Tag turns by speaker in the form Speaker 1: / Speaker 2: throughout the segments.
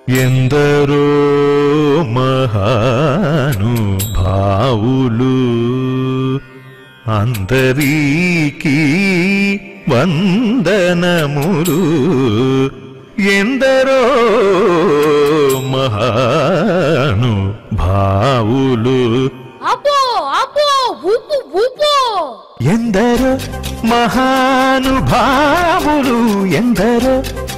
Speaker 1: ఎందరో మహానుభావులు అందరికీ వందనములు ఎందరో మహానుభావులు
Speaker 2: అబ్బో అబ్బో ఊపు ఊపు
Speaker 1: ఎందరో మహానుభావులు ఎందరో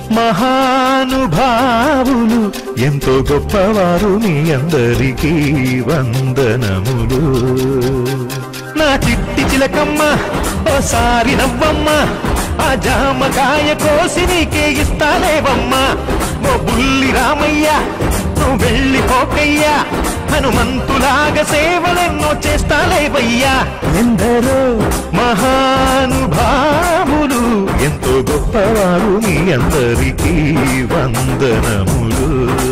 Speaker 1: మహానుభావులు ఎంతో గొప్పవారు మీ అందరికీ వందనములు నా చిట్టి చిలకమ్మ ఓసారి నవ్వమ్మ ఆ జామకాయ కోసి నీకే ఇస్తాలేవమ్మా ఓ బుల్లి రామయ్య నువ్వు వెళ్ళిపోకయ్యా హనుమంతులాగా సేవలెన్నో చేస్తాలేవయ్యా ఎందరో మహానుభావులు ఎంతో గొప్పవారు మీ అందరికీ వందనములు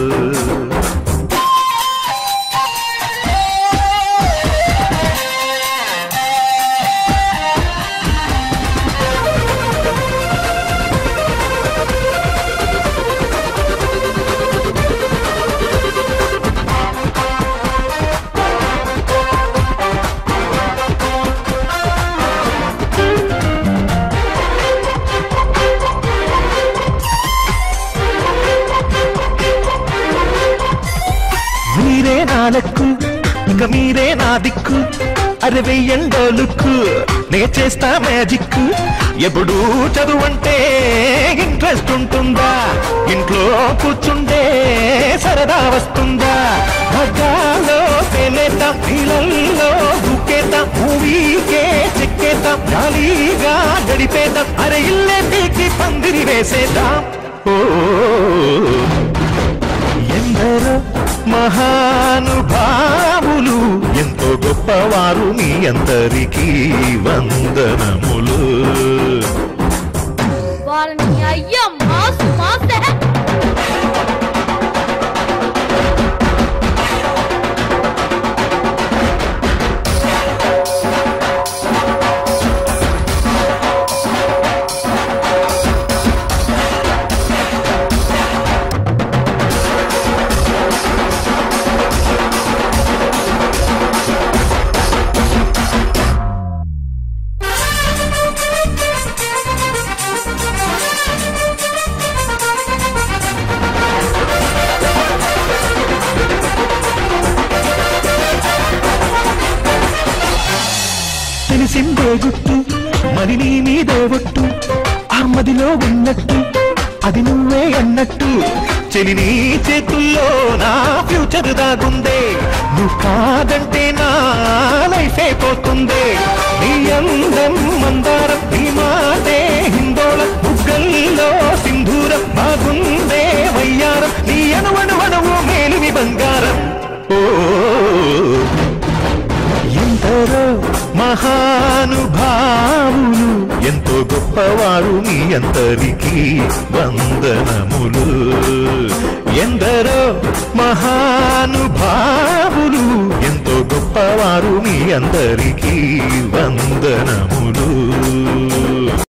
Speaker 1: మీరే నా లక్కు ఇక మీరే నా దిక్కు అరే వెయ్యండోలుక్కు నే చేస్తా మ్యాజిక్ ఎప్పుడు చదువంటే ఇంట్రెస్ట్ ఉంటుందా ఇంట్లో కూర్చుంటే సరదా వస్తుందా మగ్గాలో తేలేద్దాం నీళ్ళల్లో దూకేద్దాం మూవీకే చెక్కేద్దాం జాలీగా గడిపేద్దాం అరే ఇల్లే పీకి పందిరి వేసేద్దాం ఓ ఎందరో మహానుభావులు ఎంతో గొప్పవారు మీ అందరికీ వందనములు
Speaker 2: వారిని అయ్యా మాసు మాసే
Speaker 1: తెలిసిందే గుట్టు మరి నీ మీదే ఒట్టు ఆ మదిలో ఉన్నట్టు అది నువ్వే అన్నట్టు చెలి నీ చేతుల్లో నా ఫ్యూచర్ దాగుందే నువ్వు కాదంటే నా లైఫ్ అయిపోతుంది నీ అందం మందారం నీ మాటే హిందోళం బుగ్గల్లో సింధూరం బాగుందే వయ్యారం నీ అణువణువణువు మేలిమి బంగారం ఓ ఎందరో మహానుభావులు ఎంతో గొప్పవారు మీ అందరికీ వందనములు ఎందరో మహానుభావులు ఎంతో గొప్పవారు మీ అందరికీ వందనములు